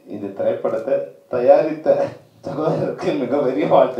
இந்த திரைப்படத்தை தயாரித்த சகோதரருக்கு மிக பெரிய வாழ்த்து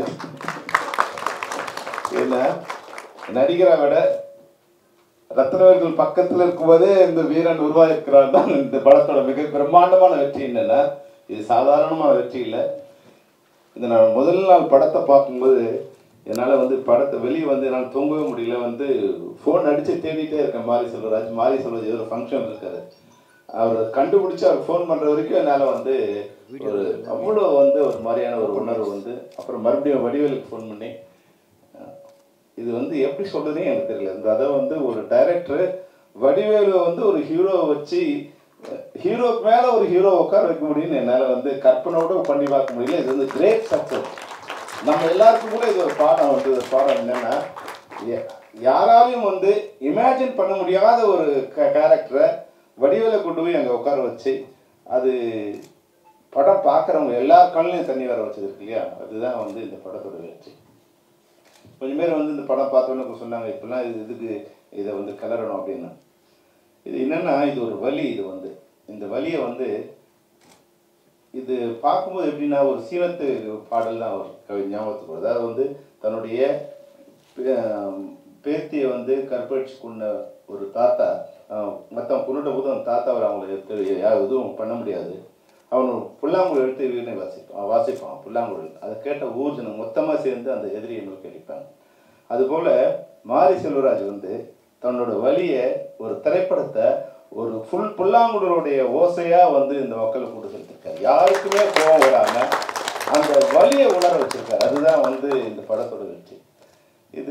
ஏன்னா நடிகரை விட ரத்னவர்கள் பக்கத்துல இருக்கும்போதே இந்த வீரன் உருவாயிருக்கிறார் தான் இந்த படத்தோட மிக பிரம்மாண்டமான வெற்றி என்னன்னா இது சாதாரணமான வெற்றி இல்லை இந்த நான் முதல் நாள் படத்தை பார்க்கும்போது என்னால் வந்து படத்தை வெளியே வந்து என்னால் தூங்கவே முடியல வந்து ஃபோன் அடித்து தேடிட்டே இருக்கேன் மாரி செல்வராஜ் மாரி செல்வராஜ் ஏதோ ஃபங்க்ஷன் இருக்காரு அவர் கண்டுபிடிச்சி அவர் ஃபோன் பண்ணுற வரைக்கும் என்னால் வந்து ஒரு அவ்வளோ வந்து ஒரு மாதிரியான ஒரு உணர்வு வந்து அப்புறம் மறுபடியும் வடிவேலுக்கு ஃபோன் பண்ணி இது வந்து எப்படி சொல்றதுனே எனக்கு தெரியல இந்த அதை வந்து ஒரு டைரக்டர் வடிவேலு வந்து ஒரு ஹீரோவை வச்சு ஹீரோக்கு மேல ஒரு ஹீரோ உட்கார வைக்க முடியும்னு என்னால் வந்து கற்பனோட பண்ணி பார்க்க முடியல இது வந்து கிரேட் சக்சஸ் நம்ம எல்லாருக்கும் கூட இது ஒரு பாடம் வந்து ஒரு பாடம் என்னன்னா யா- யாராலையும் வந்து இமேஜின் பண்ண முடியாத ஒரு கேரக்டரை வடிவேலை கொண்டு போய் அங்கே உட்கார வச்சு அது படம் பார்க்குறவங்க எல்லார் கண்ணிலையும் தண்ணி வர வச்சது இருக்கு இல்லையா அதுதான் வந்து இந்த படத்தோட வெற்றி கொஞ்சம் பேர் வந்து இந்த படம் பார்த்தோன்னு சொன்னாங்க இப்பெல்லாம் இது இதுக்கு இதை வந்து கலரணும் அப்படின்னு இது என்னன்னா இது ஒரு வலி இது வந்து இந்த வலியை வந்து இது பார்க்கும்போது எப்படின்னா ஒரு சீனத்து பாடல் தான் ஒரு கவி ஞாபகத்துக்கு வரும். அதாவது வந்து தன்னுடைய பே- பேத்தியை வந்து கற்பழிச்சு கொண்ட ஒரு தாத்தா மற்றவன் கொண்டுட்ட போது அந்த தாத்தா அவர் அவங்களை எடுத்து யா- எதுவும் பண்ண முடியாது அவன் ஒரு புல்லாங்குழல் எடுத்து வீணை வாசிப்பான் வாசிப்பான் புல்லாங்குழல் அதை கேட்ட ஊர்ஜனம் மொத்தமாக சேர்ந்து அந்த எதிரியை நோக்கி அடிப்பாங்க அதுபோல் மாரி செல்வராஜ் வந்து தன்னோட வலியை ஒரு திரைப்படத்தை ஒரு ஃபுல் புல்லாங்குழலுடைய ஓசையாக வந்து இந்த மக்களுக்கு கொண்டு செலுத்திருக்காரு யாருக்குமே கோபம் வராமல் அந்த வலியை உணர வச்சிருக்காரு அதுதான் வந்து இந்த படத்தோட வெற்றி இது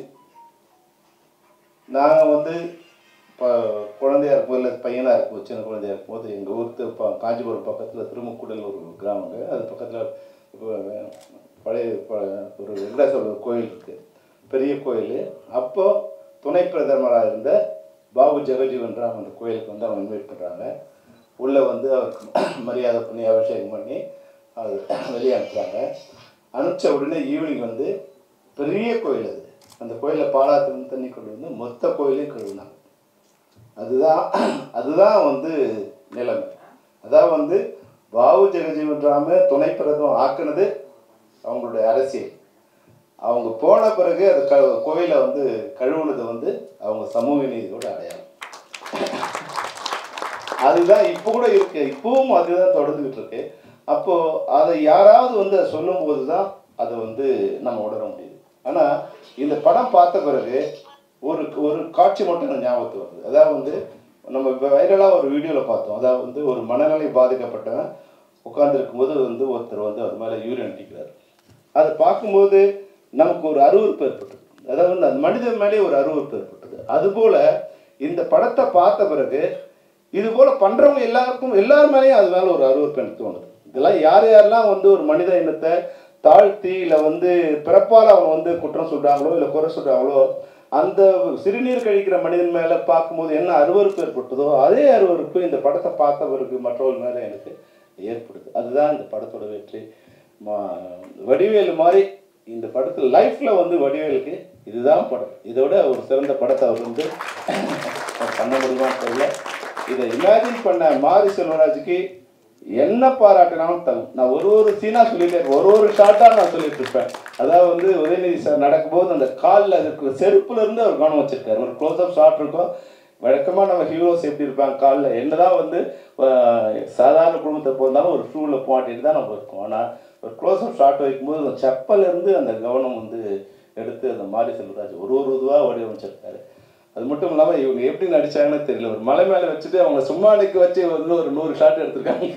நாங்கள் வந்து இப்போ குழந்தையா இருக்கும்போது இல்லை பையனாக இருக்கும் சின்ன குழந்தையா இருக்கும்போது எங்கள் ஊருக்கு ப காஞ்சிபுரம் பக்கத்தில் திருமுக்கூடல் ஒரு கிராமங்க அது பக்கத்தில் பழைய ப- ஒரு வெங்கடேஸ்வரர் கோயில் இருக்குது பெரிய கோயில் அப்போ துணை பிரதமராக இருந்த பாபு ஜெகஜீவன் ராம் அந்த கோயிலுக்கு வந்து அவங்க இன்வைட் பண்ணுறாங்க உள்ளே வந்து அவருக்கு மரியாதை பண்ணி அபிஷேகம் பண்ணி அது வெளியே அனுப்புகிறாங்க அனுப்பிச்ச உடனே ஈவினிங் வந்து பெரிய கோயில் அது அந்த கோயிலில் பாலாத்திரம் தண்ணி கொண்டு வந்து மொத்த கோயிலையும் கழுவினாங்க அதுதான் அதுதான் வந்து நிலைமை அதான் வந்து பாபு ஜெகஜீவன் ராம துணை பிரதமர் ஆக்குனது அவங்களுடைய அரசியல் அவங்க போன பிறகு அது க கோயிலை வந்து கழுவுனது வந்து அவங்க சமூக நீதியோட அடையாளம் அதுதான் இப்போ கூட இருக்கு இப்பவும் அதுதான் தொடர்ந்துகிட்டு இருக்கு அப்போ அதை யாராவது வந்து அதை சொல்லும்போது தான் அதை வந்து நம்ம உணர முடியுது ஆனா இந்த படம் பார்த்த பிறகு ஒரு ஒரு காட்சி மட்டும் எனக்கு ஞாபகத்துக்கு வருது அதாவது வந்து நம்ம வைரலாக ஒரு வீடியோவில் பார்த்தோம் அதாவது வந்து ஒரு மனநிலை பாதிக்கப்பட்டவன் உட்கார்ந்துருக்கும் போது வந்து ஒருத்தர் வந்து அது மேலே யூரியன் அடிக்கிறார் அதை பார்க்கும்போது நமக்கு ஒரு அருவருப்பு ஏற்பட்டது அதாவது வந்து அந்த மனிதன் மேலே ஒரு அருவருப்பு ஏற்பட்டது அதுபோல இந்த படத்தை பார்த்த பிறகு இது போல பண்றவங்க எல்லாருக்கும் எல்லார் மேலேயும் அது மேல ஒரு அருவருப்பு எனக்கு தோணுது இதெல்லாம் யார் யாரெல்லாம் வந்து ஒரு மனித இனத்தை தாழ்த்தி இல்லை வந்து பிறப்பால் அவங்க வந்து குற்றம் சொல்றாங்களோ இல்லை குறை சொல்றாங்களோ அந்த சிறுநீர் கழிக்கிற மனிதன் மேலே பார்க்கும்போது என்ன அருவருப்பு ஏற்பட்டதோ அதே அருவருப்பு இந்த படத்தை பார்த்தவருக்கு மற்றவர்கள் மேலே எனக்கு ஏற்படுது அதுதான் இந்த படத்தோட வெற்றி மா- வடிவேலு மாதிரி இந்த படத்தில் லைஃப்பில் வந்து வடிவேலுக்கு இதுதான் படம் இதோட ஒரு சிறந்த படத்தை அவர் வந்து பண்ண முடியுமான்னு தெரியல இதை இமேஜின் பண்ண மாரி செல்வராஜுக்கு என்ன பாராட்டினாலும் தகும் நான் ஒரு ஒரு சீனா சொல்லிட்டே இருப்பேன். ஒரு ஒரு ஷார்ட்டாக நான் சொல்லிட்டு இருப்பேன் அதாவது வந்து உதயநிதி சார் நடக்கும்போது அந்த காலில் இருக்கிற செருப்புல இருந்து அவர் கவனம் வச்சிருக்காரு ஒரு க்ளோஸ்அப் ஷாட் இருக்கும் வழக்கமாக நம்ம ஹீரோஸ் எப்படி இருப்பாங்க காலில் என்னதான் வந்து ஆஹ், சாதாரண குடும்பத்தை போஇருந்தாலும் ஒரு ஷூவில் போட்டிட்டு தான் நம்ம இருக்கோம் ஆனால் ஒரு க்ளோஸ்அப் ஷாட் வைக்கும்போது அந்த செப்பல்ல இருந்து அந்த கவனம் வந்து எடுத்து அந்த மாரி செல்வராஜ் ஒரு ஒரு இதுவாக வடிவமைச்சிருக்காரு அது மட்டும் இல்லாமல் இவங்க எப்படி நடிச்சாங்கன்னு தெரியல ஒரு மலை மேலே வச்சுட்டு அவங்க சும்மா நிற்க வச்சு வந்து ஒரு நூறு ஷாட் எடுத்திருக்காங்க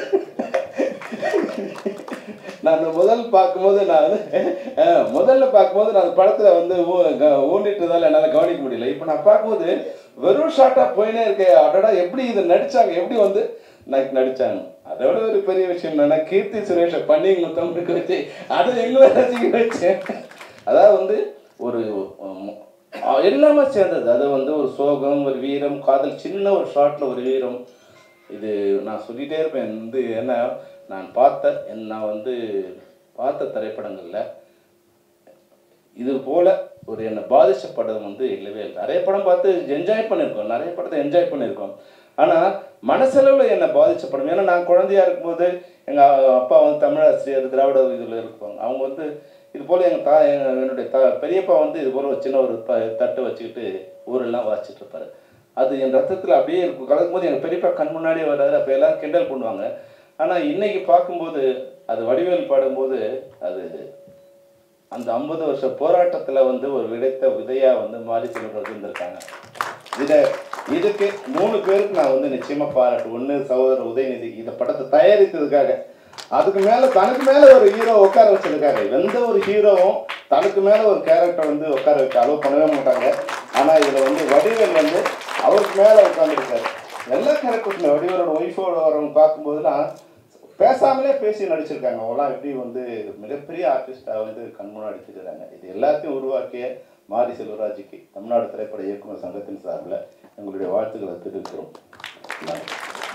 நான் அந்த முதல் பார்க்கும்போது நான் வந்து, அஹ், முதல்ல பார்க்கும்போது நான் அந்த படத்தில் வந்து ஊ- க- ஊண்டிட்டதால என்னால் கவனிக்க முடியல இப்போ நான் பார்க்கும்போது வெறும் ஷார்ட்டாக போயினே இருக்கே அடடா எப்படி இதை நடிச்சாங்க எப்படி வந்து ந- நடிச்சாங்க அதை விட ஒரு பெரிய விஷயம் என்னன்னா கீர்த்தி சுரேஷை பண்ணி முத்தம் கொடுக்க வச்சு அதை எங்களை ரசிக்க வச்சேன் அதாவது வந்து ஒரு உம், அஹ், எல்லாமே சேர்ந்தது அது வந்து ஒரு சோகம் ஒரு வீரம் காதல் சின்ன ஒரு ஷார்ட்ல ஒரு வீரம் இது நான் சொல்லிட்டே இருப்பேன் வந்து என்ன நான் பார்த்த என் நான் வந்து பார்த்த திரைப்படங்களில் இது போல ஒரு என்னை பாதிச்ச படம் வந்து இல்லவே இல்லை நிறைய படம் பார்த்து என்ஜாய் பண்ணியிருக்கோம் நிறைய படத்தை என்ஜாய் பண்ணியிருக்கோம் ஆனால் மனசளவில் என்னை பாதிச்ச படம் ஏன்னா நான் குழந்தையா இருக்கும்போது எங்கள் அப்பா வந்து தமிழாசிரியர் திராவிட இதில் இருப்பாங்க அவங்க வந்து இது போல் எங்கள் தா எங்க- என்னுடைய த பெரியப்பா வந்து இது போல் ஒரு சின்ன ஒரு த தட்டு வச்சுக்கிட்டு ஊரெல்லாம் வாசிச்சுட்டு இருப்பாரு அது என் ரத்தத்தில் அப்படியே இருக்கும் கலக்கும் போது எங்கள் பெரியப்பா கண் முன்னாடியே வராது அப்போ எல்லாரும் கிண்டல் பண்ணுவாங்க ஆனால் இன்னைக்கு பார்க்கும்போது அது வடிவேல் பாடும்போது அது அந்த ஐம்பது வருஷ போராட்டத்தில் வந்து ஒரு விதைத்த விதையா வந்து மாறி செல்வர்கள் இருந்திருக்காங்க இதை இதுக்கு மூணு பேருக்கு நான் வந்து நிச்சயமா பாராட்டு ஒன்று சகோதரர் உதயநிதி இந்த படத்தை தயாரித்ததுக்காக அதுக்கு மேல தனக்கு மேல ஒரு ஹீரோ உட்கார வச்சதுக்காக எந்த ஒரு ஹீரோவும் தனக்கு மேல ஒரு கேரக்டர் வந்து உட்கார வைக்க அலோவ் பண்ணவே மாட்டாங்க ஆனா இதுல வந்து வடிவேல் வந்து அவருக்கு மேல உட்காந்துருக்காரு எல்லா கேரக்டர்ஸுமே வடிவேலோட ஒய்ஃபோட வரவங்க பார்க்கும்போதுலாம் பேசாமலே பேசி நடிச்சிருக்காங்க அவங்களாம் எப்படி வந்து மிகப்பெரிய ஆர்டிஸ்டாக வந்து கண் முன்னாடி தெரியுறாங்க இது எல்லாத்தையும் உருவாக்கிய மாரி செல்வராஜுக்கு தமிழ்நாடு திரைப்பட இயக்குனர் சங்கத்தின் சார்பில் எங்களுடைய வாழ்த்துக்களை தெரிவிக்கிறோம் நன்றி.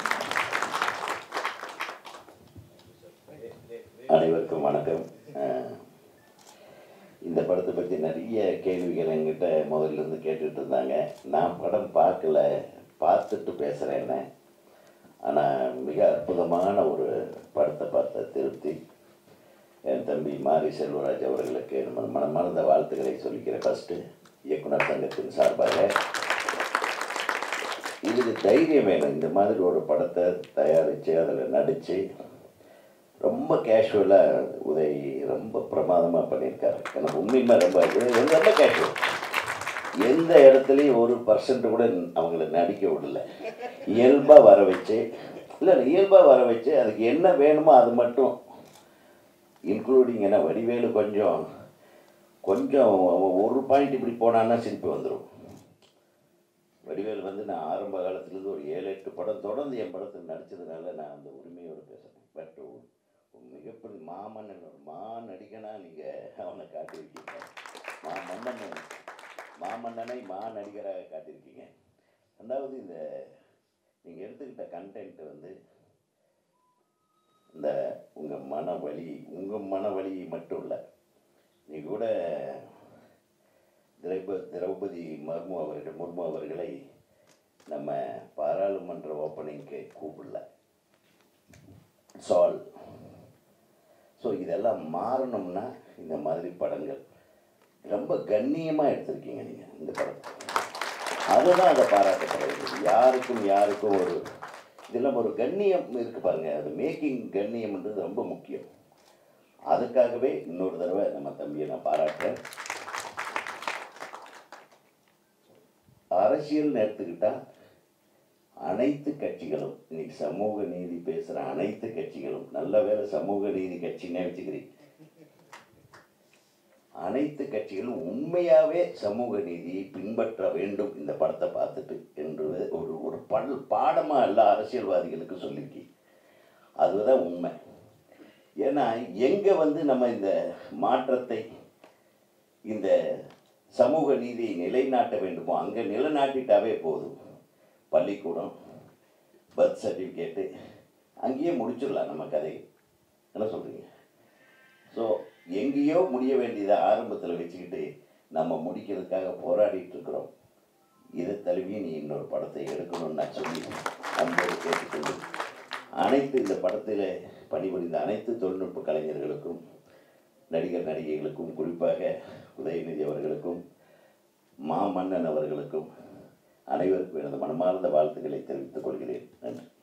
அனைவருக்கும் வணக்கம் அஹ், இந்த படத்தை பற்றி நிறைய கேள்விகள் என்கிட்ட முதல்ல இருந்து கேட்டுட்டு இருந்தாங்க நான் படம் பார்க்கல பார்த்துட்டு பேசுகிறேன்னு ஆனால் மிக அற்புதமான ஒரு படத்தை பார்த்த திருப்தி என் தம்பி மாரி செல்வராஜ் அவர்களுக்கு நம்ம மனமார்ந்த வாழ்த்துக்களை சொல்லிக்கிறேன் ஃபஸ்ட்டு இயக்குனர் சங்கத்தின் சார்பாக இதுக்கு தைரியம் வேணும் இந்த மாதிரி ஒரு படத்தை தயாரித்து அதில் நடித்து ரொம்ப கேஷுவலாக உதய் ரொம்ப பிரமாதமாக பண்ணியிருக்காரு எனக்கு உண்மையுமே ரொம்ப இது ரொம்ப கேஷுவல் எந்த இடத்துலையும் ஒரு பர்சன்ட் கூட அவங்கள நடிக்க விடல இயல்பாக வர வச்சு இல்லை இயல்பாக வர வச்சு அதுக்கு என்ன வேணுமோ அது மட்டும் இன்க்ளூடிங் என்ன வடிவேலு கொஞ்சம் கொஞ்சம் அவன் ஒரு பாயிண்ட் இப்படி போனான்னா சிரிப்பு வந்துடும் வடிவேல் வந்து நான் ஆரம்ப காலத்துலேருந்து ஒரு ஏழு எட்டு படம் தொடர்ந்து என் படத்தில் நடித்ததுனால நான் அந்த உரிமையோடு பேசுகிறேன் பட் ஒரு மிகப்பெரிய மாமன்னன் ஒரு மா நடிகனா நீங்கள் அவனை காட்டியிருக்கீங்க மா மன்னன் மாமன்னனை மா நடிகராக காட்டியிருக்கீங்க ரெண்டாவது இந்த நீங்கள் எடுத்துக்கிட்ட கண்டென்ட் வந்து இந்த உங்கள் மன வலி உங்கள் மன வலி மட்டும் இல்லை நீ கூட திரைப திரௌபதி மர்மு அவர்கள் முர்மு அவர்களை நம்ம பாராளுமன்ற ஓப்பனிங்க்கு கூப்பிடல சால் ஸோ இதெல்லாம் மாறணும்னா இந்த மாதிரி படங்கள் ரொம்ப கண்ணியமாக எடுத்திருக்கீங்க நீங்கள் இந்த படத்தை அதுதான் அதை பாராட்டப்பட வேண்டியது யாருக்கும் யாருக்கும் ஒரு இதெல்லாம் ஒரு கண்ணியம் இருக்கு பாருங்க அது மேக்கிங் கண்ணியம்ன்றது ரொம்ப முக்கியம் அதுக்காகவே இன்னொரு தடவை நம்ம தம்பியை நான் பாராட்டுறேன் அரசியல் எடுத்துக்கிட்டா அனைத்து கட்சிகளும் இன்னைக்கு சமூக நீதி பேசுகிற அனைத்து கட்சிகளும் நல்ல வேளை சமூக நீதி கட்சின்னே வச்சுக்கிறீங்க அனைத்து கட்சிகளும் உண்மையாகவே சமூக நீதியை பின்பற்ற வேண்டும் இந்த படத்தை பார்த்துட்டு என்று ஒரு ஒரு பல் பாடமாக எல்லா அரசியல்வாதிகளுக்கும் சொல்லியிருக்கீங்க அதுதான் உண்மை ஏன்னா எங்கே வந்து நம்ம இந்த மாற்றத்தை இந்த சமூக நீதியை நிலைநாட்ட வேண்டுமோ அங்கே நிலைநாட்டிட்டாவே போதும் பள்ளிக்கூடம் பர்த் சர்டிஃபிகேட்டு அங்கேயே முடிச்சிடலாம் நம்ம கதையை என்ன சொல்கிறீங்க ஸோ எங்கேயோ முடிய வேண்டியதை ஆரம்பத்தில் வச்சுக்கிட்டு நம்ம முடிக்கிறதுக்காக போராடிட்டு இருக்கிறோம் இதை தழுவி நீ இன்னொரு படத்தை எடுக்கணும்னு நான் சொல்லி அன்போடு கேட்டுக்கொண்டு அனைத்து இந்த படத்தில் பணிபுரிந்த அனைத்து தொழில்நுட்ப கலைஞர்களுக்கும் நடிகர் நடிகைகளுக்கும் குறிப்பாக உதயநிதி அவர்களுக்கும் மாமன்னன் அவர்களுக்கும் அனைவருக்கும் எனது மனமார்ந்த வாழ்த்துக்களை தெரிவித்துக் கொள்கிறேன் நன்றி